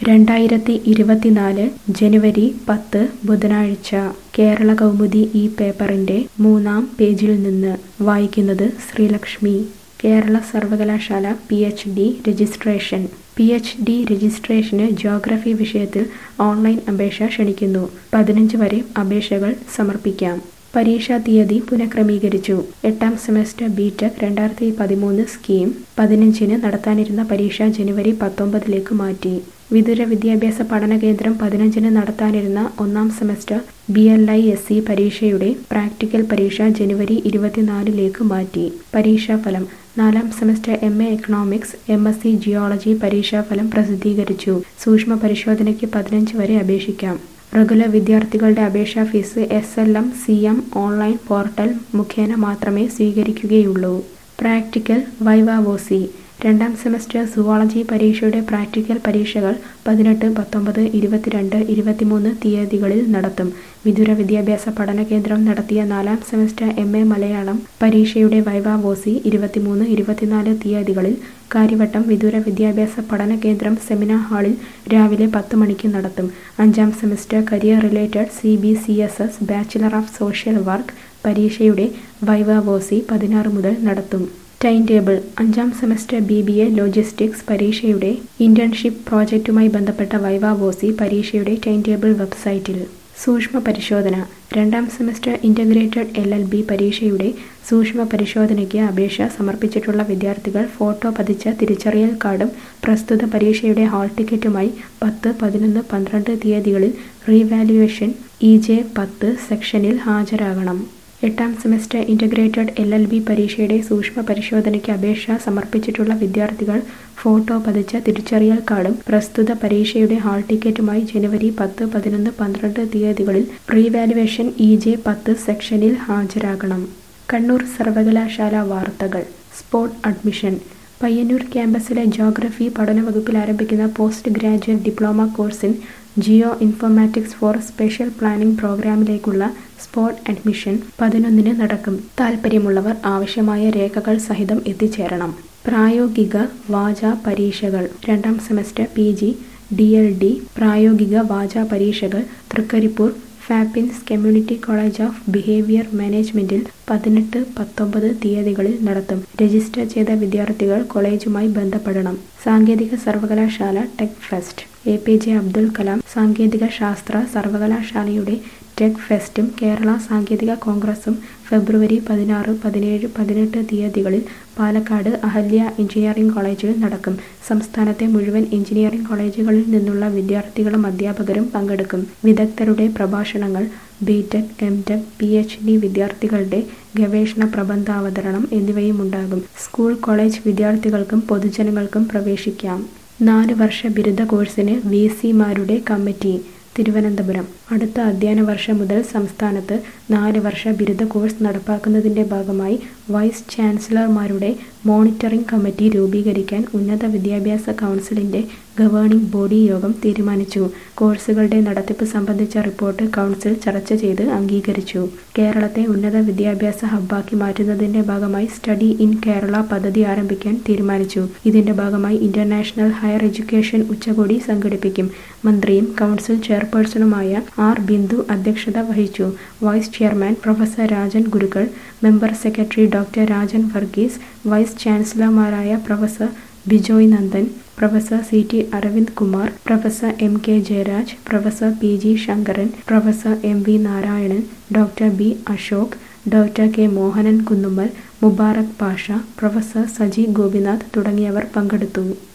രണ്ടായിരത്തി ഇരുപത്തിനാല് ജനുവരി പത്ത് ബുധനാഴ്ച കേരള കൗമുദി ഈ പേപ്പറിന്റെ മൂന്നാം പേജിൽ നിന്ന് വായിക്കുന്നത് ശ്രീലക്ഷ്മി കേരള സർവകലാശാല P H D registration P H D രജിസ്ട്രേഷന് ജോഗ്രഫി വിഷയത്തിൽ ഓൺലൈൻ അപേക്ഷ ക്ഷണിക്കുന്നു പതിനഞ്ച് വരെ അപേക്ഷകൾ സമർപ്പിക്കാം പരീക്ഷാ തീയതി പുനഃക്രമീകരിച്ചു എട്ടാം സെമസ്റ്റർ ബിടെക് രണ്ടായിരത്തി പതിമൂന്ന് സ്കീം പതിനഞ്ചിന് നടത്താനിരുന്ന പരീക്ഷ ജനുവരി പത്തൊമ്പതിലേക്ക് മാറ്റി വിദൂര വിദ്യാഭ്യാസ പഠന കേന്ദ്രം പതിനഞ്ചിന് നടത്താനിരുന്ന ഒന്നാം semester B L I S C പരീക്ഷയുടെ പ്രാക്ടിക്കൽ പരീക്ഷ ജനുവരി ഇരുപത്തിനാലിലേക്ക് മാറ്റി പരീക്ഷാഫലം നാലാം semester M A economics M S C geology പരീക്ഷാഫലം പ്രസിദ്ധീകരിച്ചു സൂക്ഷ്മ പരിശോധനയ്ക്ക് പതിനഞ്ച് വരെ അപേക്ഷിക്കാം റെഗുലർ വിദ്യാർത്ഥികളുടെ അപേക്ഷാ fees S L M C M online portal മുഖേന മാത്രമേ സ്വീകരിക്കുകയുള്ളൂ പ്രാക്ടിക്കൽ വൈവാവോസി രണ്ടാം സെമസ്റ്റർ സുവോളജി പരീക്ഷയുടെ പ്രാക്ടിക്കൽ പരീക്ഷകൾ പതിനെട്ട് പത്തൊമ്പത് ഇരുപത്തിരണ്ട് ഇരുപത്തിമൂന്ന് തീയതികളിൽ നടത്തും വിദൂര വിദ്യാഭ്യാസ പഠന കേന്ദ്രം നടത്തിയ നാലാം സെമസ്റ്റർ എം എ മലയാളം പരീക്ഷയുടെ വൈവാവോസി ഇരുപത്തിമൂന്ന് ഇരുപത്തിനാല് തീയതികളിൽ കാര്യവട്ടം വിദൂര വിദ്യാഭ്യാസ പഠന കേന്ദ്രം സെമിനാർ ഹാളിൽ രാവിലെ പത്ത് മണിക്ക് നടത്തും അഞ്ചാം semester career related C B C S S bachelor of social work പരീക്ഷയുടെ വൈവാവോസി പതിനാറ് മുതൽ നടത്തും ടൈം ടേബിൾ അഞ്ചാം semester B B A logistics പരീക്ഷയുടെ ഇന്റേൺഷിപ്പ് പ്രോജക്റ്റുമായി ബന്ധപ്പെട്ട വൈവാവോസി പരീക്ഷയുടെ ടൈം ടേബിൾ വെബ്സൈറ്റിൽ സൂക്ഷ്മ പരിശോധന രണ്ടാം semester integrated L L B പരീക്ഷയുടെ സൂക്ഷ്മ പരിശോധനയ്ക്ക് അപേക്ഷ സമർപ്പിച്ചിട്ടുള്ള വിദ്യാർത്ഥികൾ ഫോട്ടോ പതിച്ച തിരിച്ചറിയൽ കാർഡും പ്രസ്തുത പരീക്ഷയുടെ ഹാൾ ടിക്കറ്റുമായി പത്ത് പതിനൊന്ന് പന്ത്രണ്ട് തീയതികളിൽ റീവാലുവേഷൻ ഇ ജെ പത്ത് സെക്ഷനിൽ ഹാജരാകണം എട്ടാം semester integrated L L B പരീക്ഷയുടെ സൂക്ഷ്മ പരിശോധനയ്ക്ക് അപേക്ഷ സമർപ്പിച്ചിട്ടുള്ള വിദ്യാർത്ഥികൾ ഫോട്ടോ പതിച്ച തിരിച്ചറിയൽ കാർഡും പ്രസ്തുത പരീക്ഷയുടെ ഹാൾ ടിക്കറ്റുമായി ജനുവരി പത്ത് പതിനൊന്ന് പന്ത്രണ്ട് തീയതികളിൽ റീവാലുവേഷൻ ഇ ജെ പത്ത് സെക്ഷനിൽ ഹാജരാകണം കണ്ണൂർ സർവകലാശാല വാർത്തകൾ സ്പോട്ട് അഡ്മിഷൻ പയ്യന്നൂർ ക്യാമ്പസിലെ ജോഗ്രഫി പഠന വകുപ്പിൽ ആരംഭിക്കുന്ന post graduate diploma course in geoinformatics for special planning പ്രോഗ്രാമിലേക്കുള്ള സ്പോട്ട് അഡ്മിഷൻ പതിനൊന്നിന് നടക്കും താൽപ്പര്യമുള്ളവർ ആവശ്യമായ രേഖകൾ സഹിതം എത്തിച്ചേരണം പ്രായോഗിക വാച പരീക്ഷകൾ രണ്ടാം semester P G D L D പ്രായോഗിക വാച പരീക്ഷകൾ തൃക്കരിപ്പൂർ ഫാപ്പിൻസ് കമ്മ്യൂണിറ്റി കോളേജ് ഓഫ് ബിഹേവിയർ മാനേജ്മെന്റിൽ പതിനെട്ട് പത്തൊമ്പത് തീയതികളിൽ നടത്തും രജിസ്റ്റർ ചെയ്ത വിദ്യാർത്ഥികൾ കോളേജുമായി ബന്ധപ്പെടണം സാങ്കേതിക സർവകലാശാല tech fest A P J Abdul Kalam സാങ്കേതിക ശാസ്ത്ര സർവകലാശാലയുടെ ടെക് ഫെസ്റ്റും കേരള സാങ്കേതിക കോൺഗ്രസും ഫെബ്രുവരി പതിനാറ് പതിനേഴ് പതിനെട്ട് തീയതികളിൽ പാലക്കാട് അഹല്യ എഞ്ചിനീയറിംഗ് കോളേജിൽ നടക്കും സംസ്ഥാനത്തെ മുഴുവൻ എഞ്ചിനീയറിംഗ് കോളേജുകളിൽ നിന്നുള്ള വിദ്യാർത്ഥികളും അധ്യാപകരും പങ്കെടുക്കും വിദഗ്ധരുടെ പ്രഭാഷണങ്ങൾ B Tech M Tech P H D വിദ്യാർത്ഥികളുടെ ഗവേഷണ പ്രബന്ധാവതരണം എന്നിവയുമുണ്ടാകും സ്കൂൾ കോളേജ് വിദ്യാർത്ഥികൾക്കും പൊതുജനങ്ങൾക്കും പ്രവേശിക്കാം നാല് വർഷ ബിരുദ കോഴ്സിന് വി സിമാരുടെ കമ്മിറ്റി തിരുവനന്തപുരം അടുത്ത അധ്യയന വർഷം മുതൽ സംസ്ഥാനത്ത് നാല് വർഷ ബിരുദ കോഴ്സ് നടപ്പാക്കുന്നതിന്റെ ഭാഗമായി വൈസ് ചാൻസലർമാരുടെ മോണിറ്ററിംഗ് കമ്മിറ്റി രൂപീകരിക്കാൻ ഉന്നത വിദ്യാഭ്യാസ കൗൺസിലിന്റെ ഗവേണിംഗ് ബോഡി യോഗം തീരുമാനിച്ചു കോഴ്സുകളുടെ നടത്തിപ്പ് സംബന്ധിച്ച റിപ്പോർട്ട് കൗൺസിൽ ചർച്ച ചെയ്ത് അംഗീകരിച്ചു കേരളത്തെ ഉന്നത വിദ്യാഭ്യാസ ഹബ്ബാക്കി മാറ്റുന്നതിന്റെ ഭാഗമായി സ്റ്റഡി ഇൻ കേരള പദ്ധതി ആരംഭിക്കാൻ തീരുമാനിച്ചു ഇതിന്റെ ഭാഗമായി ഇന്റർനാഷണൽ ഹയർ എഡ്യൂക്കേഷൻ ഉച്ചകോടി സംഘടിപ്പിക്കും മന്ത്രിയും കൗൺസിൽ ചെയർപേഴ്സണുമായ ആർ ബിന്ദു അധ്യക്ഷത വഹിച്ചു vice chairman professor Rajan Gurukkal member secretary doctor Rajan Varghese vice ചാൻസലർമാരായ professor Bijoy Nandan professor C T Aravind Kumar professor M K Jayaraj professor P G Sankaran professor M V Narayanan doctor B Ashok doctor K Mohanan Kunnummal Mubarak Pasha professor Saji Gopinath തുടങ്ങിയവർ പങ്കെടുത്തു